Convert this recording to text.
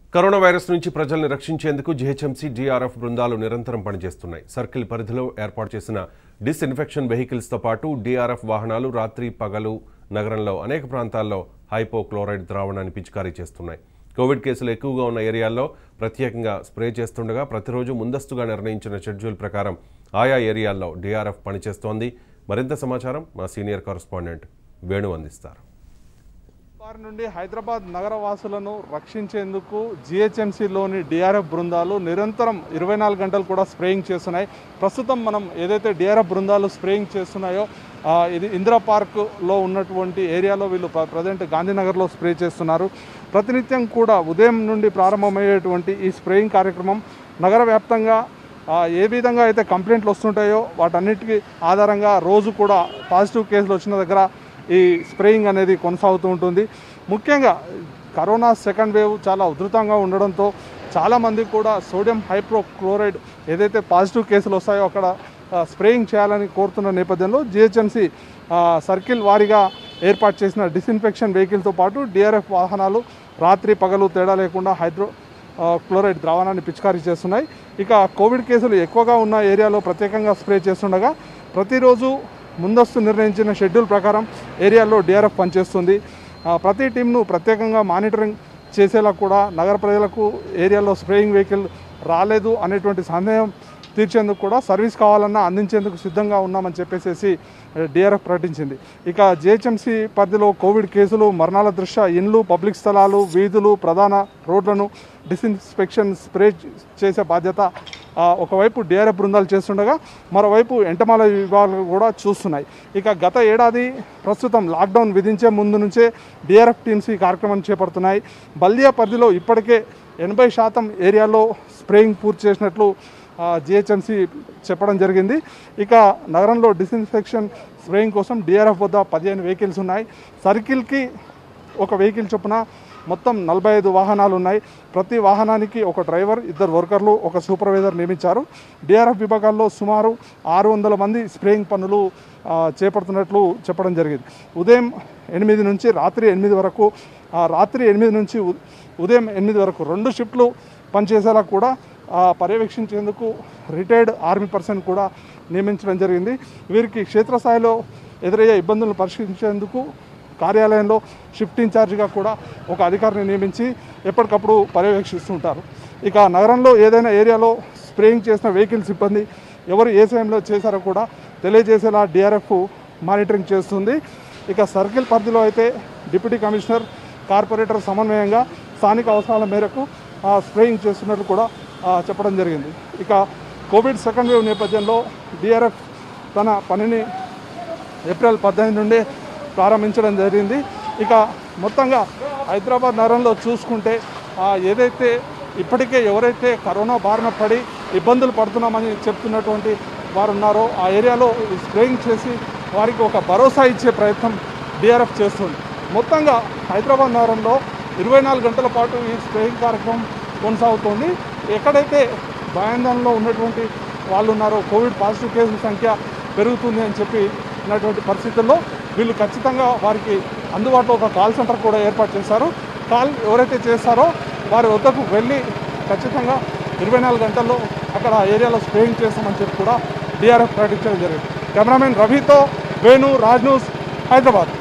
corona virus నుంచి ప్రజల్ని రక్షించేందుకు జీహెచ్ఎంసీ జీఆర్ఎఫ్ బృందాలు నిరంతరం పనిచేస్తున్నాయి సర్కిల్ పరిధిలో ఏర్పాటు చేసిన డిస్ఇన్ఫెక్షన్ వెహికల్స్తో పాటు డీఆర్ఎఫ్ వాహనాలు రాత్రి పగలు నగరంలో అనేక ప్రాంతాల్లో హైపోక్లోరైడ్ ద్రావణాన్ని పిచికారీ చేస్తున్నాయి కోవిడ్ కేసులు ఎక్కువగా ఉన్న ఏరియాల్లో ప్రత్యేకంగా స్ప్రే చేస్తుండగా ప్రతిరోజు ముందస్తుగా నిర్ణయించిన షెడ్యూల్ ప్రకారం ఆయా ఏరియాల్లో డీఆర్ఎఫ్ పనిచేస్తోంది మరింత సమాచారం మా సీనియర్ కరస్పాండెంట్ వేణు అందిస్తారు వారి నుండి హైదరాబాద్ నగర వాసులను రక్షించేందుకు జిహెచ్ఎంసీలోని డిఆర్ఎఫ్ బృందాలు నిరంతరం ఇరవై నాలుగు గంటలు కూడా స్ప్రేయింగ్ చేస్తున్నాయి ప్రస్తుతం మనం ఏదైతే డిఆర్ఎఫ్ బృందాలు స్ప్రేయింగ్ చేస్తున్నాయో ఆ, ఇది ఇందిరా పార్క్లో ఉన్నటువంటి ఏరియాలో వీళ్ళు ప్ర- ప్రజెంట్ గాంధీనగర్లో స్ప్రే చేస్తున్నారు ప్రతినిత్యం కూడా ఉదయం నుండి ప్రారంభమయ్యేటువంటి ఈ స్ప్రేయింగ్ కార్యక్రమం నగర వ్యాప్తంగా ఆ, ఏ విధంగా అయితే కంప్లైంట్లు వస్తుంటాయో వాటన్నిటికీ ఆధారంగా రోజు కూడా పాజిటివ్ కేసులు వచ్చిన దగ్గర ఈ స్ప్రేయింగ్ అనేది కొనసాగుతూ ఉంటుంది ముఖ్యంగా కరోనా సెకండ్ వేవ్ చాలా ఉధృతంగా ఉండడంతో చాలామంది కూడా సోడియం హైప్రోక్లోరైడ్ ఏదైతే పాజిటివ్ కేసులు వస్తాయో అక్కడ ఆ, స్ప్రేయింగ్ చేయాలని కోరుతున్న నేపథ్యంలో జిహెచ్ఎంసీ సర్కిల్ వారీగా ఏర్పాటు చేసిన డిస్ఇన్ఫెక్షన్ వెహికల్తో పాటు డిఆర్ఎఫ్ వాహనాలు రాత్రి పగలు తేడా లేకుండా హైడ్రో ఆ, క్లోరైడ్ ద్రావణాన్ని పిచికారీ చేస్తున్నాయి ఇక కోవిడ్ కేసులు ఎక్కువగా ఉన్న ఏరియాలో ప్రత్యేకంగా స్ప్రే చేస్తుండగా ప్రతిరోజు ముందస్తు నిర్ణయించిన షెడ్యూల్ ప్రకారం ఏరియాలో డిఆర్ఎఫ్ పనిచేస్తుంది ఆ, ప్రతి టీంను ప్రత్యేకంగా మానిటరింగ్ చేసేలా కూడా నగర ప్రజలకు ఏరియాలో స్ప్రేయింగ్ వెహికల్ రాలేదు అనేటువంటి సందేహం తీర్చేందుకు కూడా సర్వీస్ కావాలన్నా అందించేందుకు సిద్ధంగా ఉన్నామని చెప్పేసి డిఆర్ఎఫ్ ప్రకటించింది ఇక జిహెచ్ఎంసీ పరిధిలో కోవిడ్ కేసులు మరణాల దృష్ట్యా ఇండ్లు పబ్లిక్ స్థలాలు వీధులు ప్రధాన రోడ్లను డిస్ఇన్స్పెక్షన్ స్ప్రే చేసే బాధ్యత ఆ, ఒకవైపు డిఆర్ఎఫ్ బృందాలు చేస్తుండగా మరోవైపు ఎంటమాల విభాగాలు కూడా చూస్తున్నాయి ఇక గత ఏడాది ప్రస్తుతం లాక్డౌన్ విధించే ముందు నుంచే డిఆర్ఎఫ్ టీమ్స్ ఈ కార్యక్రమం చేపడుతున్నాయి బల్దియా పరిధిలో ఇప్పటికే ఎనభై శాతం ఏరియాలో స్ప్రేయింగ్ పూర్తి చేసినట్లు జిహెచ్ఎంసీ చెప్పడం జరిగింది ఇక నగరంలో డిస్ఇన్ఫెక్షన్ స్ప్రేయింగ్ కోసం డిఆర్ఎఫ్ వద్ద పదిహేను వెహికల్స్ ఉన్నాయి సర్కిల్కి ఒక వెహికల్ చొప్పున మొత్తం నలభై ఐదు వాహనాలు ఉన్నాయి ప్రతి వాహనానికి ఒక డ్రైవర్ ఇద్దరు వర్కర్లు ఒక సూపర్వైజర్ నియమించారు డిఆర్ఎఫ్ విభాగాల్లో సుమారు ఆరు వందల మంది స్ప్రేయింగ్ పనులు ఆ, చేపడుతున్నట్లు చెప్పడం జరిగింది ఉదయం ఎనిమిది నుంచి రాత్రి ఎనిమిది వరకు ఆ, రాత్రి ఎనిమిది నుంచి ఉ- ఉదయం ఎనిమిది వరకు రెండు షిఫ్ట్లు పనిచేసేలా కూడా ఆ, పర్యవేక్షించేందుకు రిటైర్డ్ ఆర్మీ పర్సన్ కూడా నియమించడం జరిగింది వీరికి క్షేత్రస్థాయిలో ఎదురయ్యే ఇబ్బందులను పరిష్కరించేందుకు కార్యాలయంలో షిఫ్ట్ ఇన్ఛార్జిగా కూడా ఒక అధికారిని నియమించి ఎప్పటికప్పుడు పర్యవేక్షిస్తుంటారు ఇక నగరంలో ఏదైనా ఏరియాలో స్ప్రేయింగ్ చేసిన వెహికల్ సిబ్బంది ఎవరు ఏ సమయంలో చేశారో కూడా తెలియజేసేలా డిఆర్ఎఫ్ మానిటరింగ్ చేస్తుంది ఇక సర్కిల్ పరిధిలో అయితే డిప్యూటీ కమిషనర్ కార్పొరేటర్ సమన్వయంగా స్థానిక అవసరాల మేరకు ఆ, స్ప్రేయింగ్ చేస్తున్నట్లు కూడా ఆ, చెప్పడం జరిగింది ఇక కోవిడ్ సెకండ్ వేవ్ నేపథ్యంలో డిఆర్ఎఫ్ తన పనిని ఏప్రిల్ పద్దెనిమిది నుండి ప్రారంభించడం జరిగింది ఇక మొత్తంగా హైదరాబాద్ నగరంలో చూసుకుంటే ఆ, ఏదైతే ఇప్పటికే ఎవరైతే కరోనా బారిన పడి ఇబ్బందులు పడుతున్నామని చెప్తున్నటువంటి వారు ఉన్నారో ఆ ఏరియాలో ఈ స్ప్రేయింగ్ చేసి వారికి ఒక భరోసా ఇచ్చే ప్రయత్నం డిఆర్ఎఫ్ చేస్తుంది మొత్తంగా హైదరాబాద్ నగరంలో ఇరవై నాలుగు గంటల పాటు ఈ స్ప్రేయింగ్ కార్యక్రమం కొనసాగుతోంది ఎక్కడైతే భయాందోళనలో ఉన్నటువంటి వాళ్ళు ఉన్నారో కోవిడ్ పాజిటివ్ కేసుల సంఖ్య పెరుగుతుంది అని చెప్పి ఉన్నటువంటి పరిస్థితుల్లో వీళ్ళు ఖచ్చితంగా వారికి అందుబాటులో ఒక కాల్ సెంటర్ కూడా ఏర్పాటు చేశారు కాల్ ఎవరైతే చేస్తారో వారి వద్దకు వెళ్ళి ఖచ్చితంగా ఇరవై నాలుగు గంటల్లో అక్కడ ఆ ఏరియాలో స్ప్రేయింగ్ చేస్తామని చెప్పి కూడా డిఆర్ఎఫ్ ప్రకటించడం జరిగింది కెమెరామెన్ రవితో వేణు రాజ్ న్యూస్ హైదరాబాద్